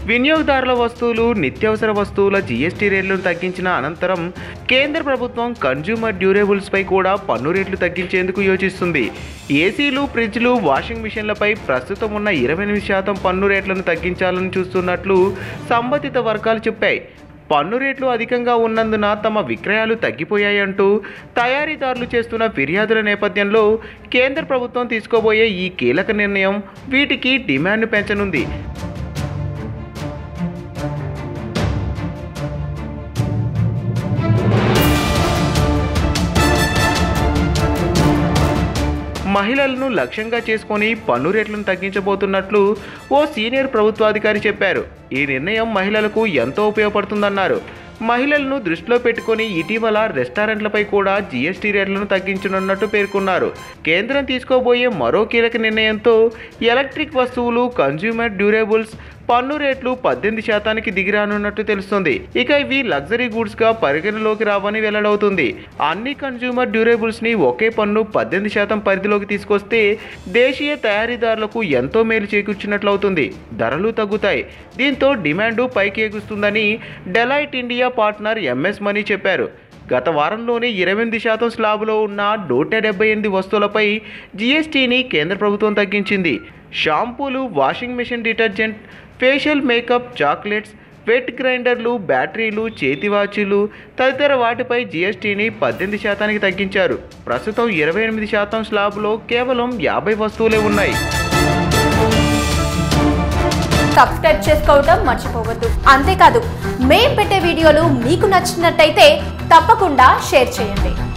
వినియోగదారుల వస్తువులు నిత్యావసర వస్తువుల జీఎస్టీ రేట్లను తగ్గించిన అనంతరం కేంద్ర ప్రభుత్వం కన్జ్యూమర్ డ్యూరేబుల్స్పై కూడా పన్ను రేట్లు తగ్గించేందుకు యోచిస్తుంది ఏసీలు ఫ్రిడ్జ్లు వాషింగ్ మిషన్లపై ప్రస్తుతం ఉన్న ఇరవై ఎనిమిది శాతం పన్ను రేట్లను తగ్గించాలని చూస్తున్నట్లు సంబంధిత వర్గాలు చెప్పాయి పన్ను రేట్లు అధికంగా ఉన్నందున తమ విక్రయాలు తగ్గిపోయాయంటూ తయారీదారులు చేస్తున్న ఫిర్యాదుల నేపథ్యంలో కేంద్ర ప్రభుత్వం తీసుకోబోయే ఈ కీలక నిర్ణయం వీటికి డిమాండ్ను పెంచనుంది మహిళలను లక్ష్యంగా చేసుకొని పన్ను రేట్లను తగ్గించబోతున్నట్లు ఓ సీనియర్ ప్రభుత్వాధికారి చెప్పారు ఈ నిర్ణయం మహిళలకు ఎంతో ఉపయోగపడుతుందన్నారు మహిళలను దృష్టిలో పెట్టుకొని ఇటీవల రెస్టారెంట్లపై కూడా జీఎస్టీ రేట్లను తగ్గించనున్నట్టు పేర్కొన్నారు కేంద్రం తీసుకోబోయే మరో కీలక నిర్ణయంతో ఎలక్ట్రిక్ వస్తువులు కన్జ్యూమర్ డ్యూరేబుల్స్ పన్ను రేట్లు పద్దెనిమిది శాతానికి దిగిరానున్నట్టు తెలుస్తుంది ఇక ఇవి లగ్జరీ గూడ్స్ గా పరిగణలోకి రావని వెల్లడవుతుంది అన్ని కన్జ్యూమర్ డ్యూరేబుల్స్ ని ఒకే పన్ను పద్దెనిమిది శాతం పరిధిలోకి తీసుకొస్తే దేశీయ తయారీదారులకు ఎంతో మేలు చేకూర్చినట్లవుతుంది ధరలు తగ్గుతాయి దీంతో డిమాండ్ పైకి ఎగుస్తుందని Deloitte India partner MS Mani చెప్పారు గత వారంలోనే ఇరవై ఎనిమిది శాతం స్లాబులో ఉన్న నూట డెబ్బై ఎనిమిది వస్తువులపై జీఎస్టీని కేంద్ర ప్రభుత్వం తగ్గించింది షాంపూలు washing machine detergent facial makeup chocolates wet గ్రైండర్లు బ్యాటరీలు చేతి వాచీలు తదితర వాటిపై జీఎస్టీని పద్దెనిమిది శాతానికి తగ్గించారు ప్రస్తుతం ఇరవై ఎనిమిది శాతం స్లాబ్లో కేవలం యాభై వస్తువులే ఉన్నాయి సబ్స్క్రైబ్ చేసుకోవటం మర్చిపోవద్దు అంతేకాదు మేం పెట్టే వీడియోలు మీకు నచ్చినట్టయితే తప్పకుండా షేర్ చేయండి